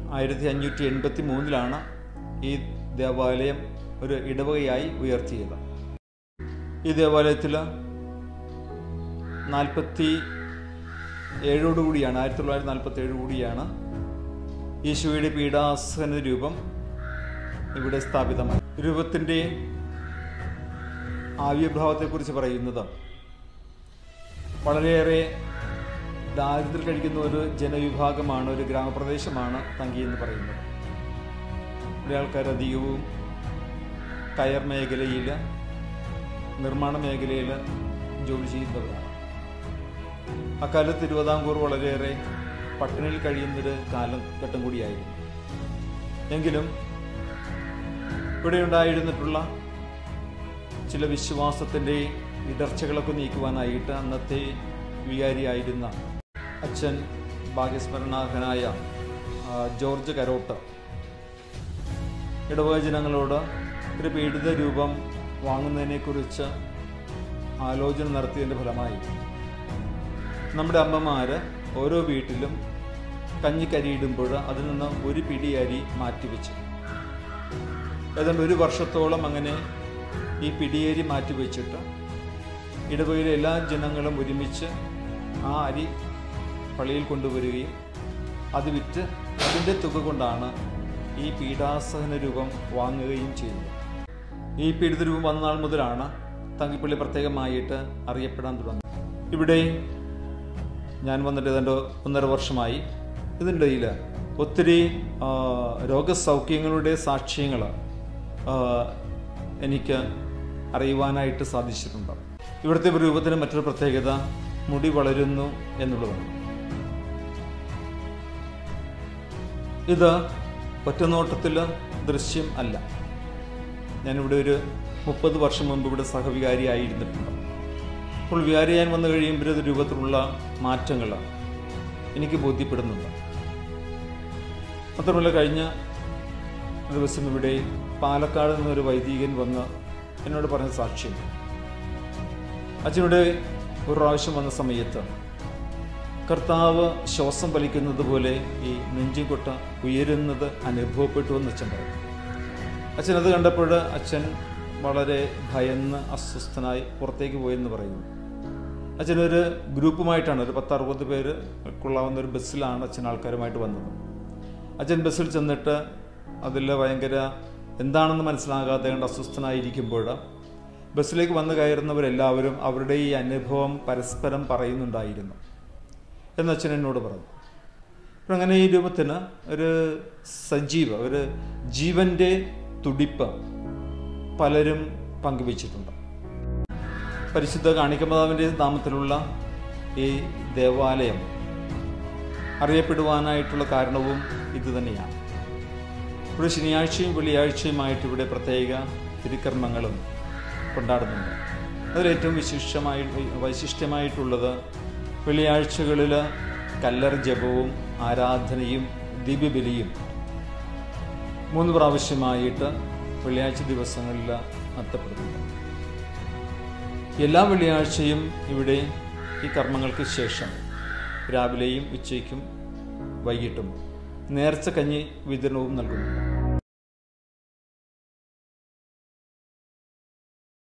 ആയിരത്തി അഞ്ഞൂറ്റി എൺപത്തി മൂന്നിലാണ് ഈ ദേവാലയം ഒരു ഇടവകയായി ഉയർത്തിയത് ഈ ദേവാലയത്തിൽ നാൽപ്പത്തി ഏഴോടുകൂടിയാണ് ആയിരത്തി തൊള്ളായിരത്തി നാൽപ്പത്തി ഏഴ് കൂടിയാണ് യേശുവയുടെ പീഡാസന രൂപം ഇവിടെ സ്ഥാപിതമായി രൂപത്തിൻ്റെ ആവിർഭാവത്തെക്കുറിച്ച് പറയുന്നത് വളരെയേറെ ദാരിദ്ര്യം കഴിക്കുന്ന ഒരു ജനവിഭാഗമാണ് ഒരു ഗ്രാമപ്രദേശമാണ് തങ്കി എന്ന് പറയുന്നത് ഇവിടെ ആൾക്കാർ അധികവും കയർ മേഖലയിൽ നിർമ്മാണ മേഖലയിൽ ജോലി ചെയ്യുന്നവരാണ് അക്കാലത്ത് തിരുവിതാംകൂർ വളരെയേറെ പട്ടിണിയിൽ കഴിയുന്നൊരു കാലഘട്ടം കൂടിയായിരുന്നു എങ്കിലും ഇവിടെ ഉണ്ടായിരുന്നിട്ടുള്ള ചില വിശ്വാസത്തിൻ്റെ ഇടർച്ചകളൊക്കെ നീക്കുവാനായിട്ട് അന്നത്തെ വികാരിയായിരുന്ന അച്ഛൻ ഭാഗ്യസ്മരണാർഹനായ ആ, ജോർജ് കരോട്ട് ഇടവക ജനങ്ങളോട് ഒരു പീഡിത രൂപം വാങ്ങുന്നതിനെക്കുറിച്ച് ആലോചന നടത്തിയതിൻ്റെ ഫലമായി നമ്മുടെ അമ്മമാർ ഓരോ വീട്ടിലും കഞ്ഞിക്കരിയിടുമ്പോൾ അതിൽ നിന്ന് ഒരു പിടി അരി മാറ്റിവെച്ചു ഏതാണ്ട് ഒരു വർഷത്തോളം അങ്ങനെ ഈ പിടിയേരി മാറ്റിവെച്ചിട്ട് ഇടവകയിലെ എല്ലാ ജനങ്ങളും ഒരുമിച്ച് ആ അരി പള്ളിയിൽ കൊണ്ടുവരികയും അത് വിറ്റ് അതിൻ്റെ തുക കൊണ്ടാണ് ഈ പീഡാസഹന രൂപം വാങ്ങുകയും ചെയ്യുന്നത് ഈ പീഡിത രൂപം വന്ന നാൾ മുതലാണ് തങ്കിപ്പള്ളി പ്രത്യേകമായിട്ട് അറിയപ്പെടാൻ തുടങ്ങി ഇവിടെ ഞാൻ വന്നിട്ട് ഏതാണ്ട് ഒന്നര വർഷമായി ഇതിൻ്റെ ഇടയിൽ ഒത്തിരി ആ, രോഗസൗഖ്യങ്ങളുടെ സാക്ഷ്യങ്ങൾ എനിക്ക് അറിയുവാനായിട്ട് സാധിച്ചിട്ടുണ്ട് ഇവിടുത്തെ രൂപത്തിന് മറ്റൊരു പ്രത്യേകത മുടി വളരുന്നു എന്നുള്ളതാണ് ഇത് ഒറ്റനോട്ടത്തിൽ ദൃശ്യം അല്ല ഞാനിവിടെ ഒരു മുപ്പത് വർഷം മുമ്പ് ഇവിടെ സഹവികാരിയായിരുന്നിട്ടുണ്ട് അപ്പോൾ വികാരിയാൻ വന്നു കഴിയുമ്പോൾ ഇത് രൂപത്തിലുള്ള മാറ്റങ്ങൾ എനിക്ക് ബോധ്യപ്പെടുന്നുണ്ട് മാത്രമല്ല കഴിഞ്ഞ ദിവസം ഇവിടെ പാലക്കാട് നിന്നൊരു വൈദികൻ വന്ന് എന്നോട് പറഞ്ഞ സാക്ഷ്യം അച്ഛനോട് ഒരു പ്രാവശ്യം വന്ന സമയത്ത് കർത്താവ് ശ്വാസം വലിക്കുന്നത് പോലെ ഈ നെഞ്ചിൻകൊട്ട ഉയരുന്നത് അനുഭവപ്പെട്ടു എന്ന് അച്ഛൻ പറഞ്ഞു അച്ഛൻ അത് കണ്ടപ്പോൾ അച്ഛൻ വളരെ ഭയന്ന് അസ്വസ്ഥനായി പുറത്തേക്ക് പോയെന്ന് പറയുന്നു അച്ഛനൊരു ഗ്രൂപ്പുമായിട്ടാണ് ഒരു പത്ത് അറുപത് പേര് കൊള്ളാവുന്ന ഒരു ബസ്സിലാണ് അച്ഛൻ ആൾക്കാരുമായിട്ട് വന്നത് അച്ഛൻ ബസ്സിൽ ചെന്നിട്ട് അതിൽ ഭയങ്കര എന്താണെന്ന് മനസ്സിലാകാതെ കണ്ട് അസ്വസ്ഥനായിരിക്കുമ്പോൾ ബസ്സിലേക്ക് വന്നു കയറുന്നവരെല്ലാവരും അവരുടെ ഈ അനുഭവം പരസ്പരം പറയുന്നുണ്ടായിരുന്നു എന്ന് അച്ഛൻ എന്നോട് പറഞ്ഞു അപ്പോൾ അങ്ങനെ ഈ രൂപത്തിന് ഒരു സജീവ ഒരു ജീവൻ്റെ തുടിപ്പ് പലരും പങ്കുവച്ചിട്ടുണ്ട് പരിശുദ്ധ കാണിക്കമാതാവിൻ്റെ നാമത്തിലുള്ള ഈ ദേവാലയം അറിയപ്പെടുവാനായിട്ടുള്ള കാരണവും ഇതുതന്നെയാണ് ഇവിടെ ശനിയാഴ്ചയും വെള്ളിയാഴ്ചയുമായിട്ട് ഇവിടെ പ്രത്യേക തിരുക്കർമ്മങ്ങളും കൊണ്ടാടുന്നുണ്ട് അതിലേറ്റവും വിശിഷ്ടമായി വൈശിഷ്ട്യമായിട്ടുള്ളത് വെള്ളിയാഴ്ചകളിൽ കല്ലറ ജപവും ആരാധനയും ദിവ്യബലിയും മൂന്ന് പ്രാവശ്യമായിട്ട് വെള്ളിയാഴ്ച ദിവസങ്ങളിൽ നടത്തപ്പെടുന്നുണ്ട് എല്ലാ വെള്ളിയാഴ്ചയും ഇവിടെ ഈ കർമ്മങ്ങൾക്ക് ശേഷം രാവിലെയും ഉച്ചയ്ക്കും വൈകിട്ടും നേർച്ച കഞ്ഞി വിതരണവും നൽകുന്നു